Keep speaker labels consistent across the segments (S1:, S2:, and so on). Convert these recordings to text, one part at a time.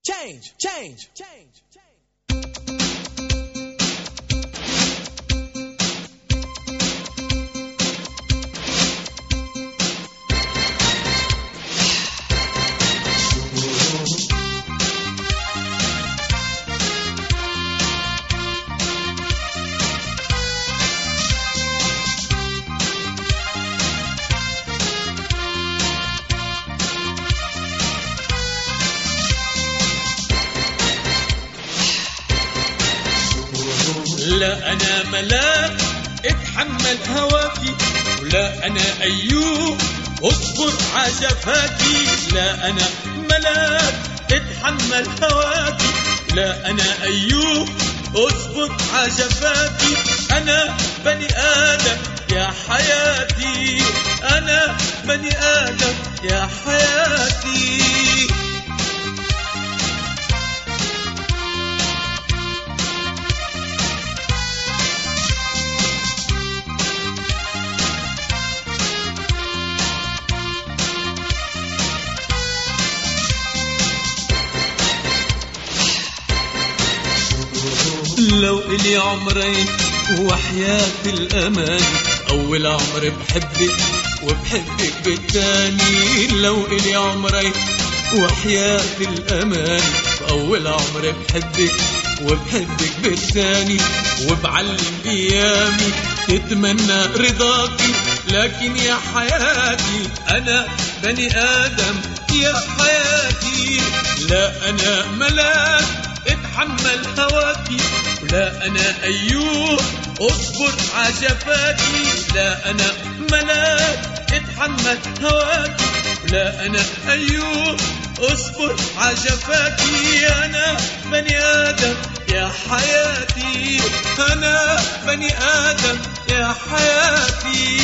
S1: change, change, change, change.
S2: لا انا ملاك اتحمل هواكي ولا انا ايوب اصبر عجفاكي لا انا ملاك اتحمل هواكي لا انا ايوب اصبر عجفاكي انا بني ادم يا حياتي انا بني ادم يا حياتي لو إلي عمرين وحياة الأمان أول عمر بحبك وبحبك بالتاني لو إلي عمرين وحياة الأمان أول عمر بحبك وبحبك بالتاني وبعلم أيامي تتمنى رضاكي لكن يا حياتي أنا بني آدم يا حياتي لا أنا ملاك اتحمل هواكي لا انا ايوب اصبر عجفاكي لا انا ملاك اتحمل هواكي لا انا ايوب اصبر عجفاكي انا بني ادم يا حياتي انا بني ادم يا حياتي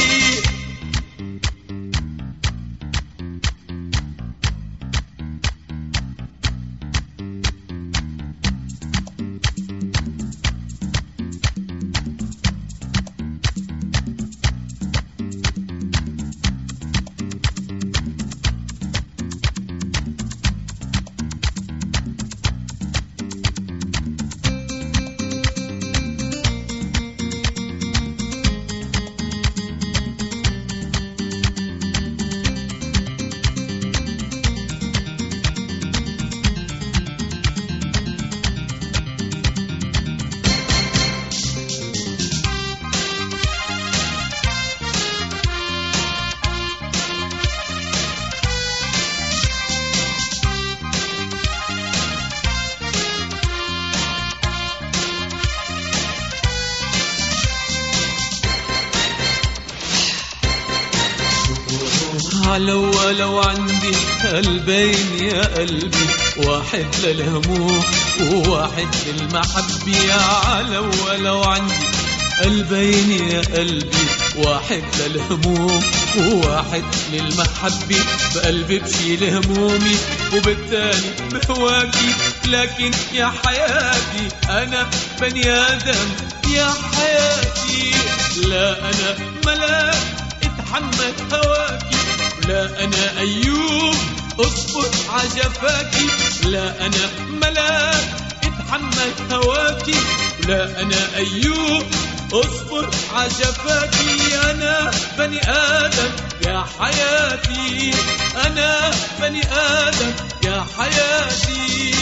S2: على ولو عندي قلبين يا قلبي واحد للهموم وواحد للمحبة على ولو عندي قلبين يا قلبي واحد للهموم وواحد للمحبة بقلبي بشيل همومي وبالتالي بهواكي لكن يا حياتي أنا بني آدم يا حياتي لا أنا ملاك اتحمل هواكي لا انا ايوب اصبر عجفاكي لا انا ملاك اتحمل هواكي لا انا ايوب اصبر عجفاكي انا بني ادم يا حياتي انا بني ادم يا حياتي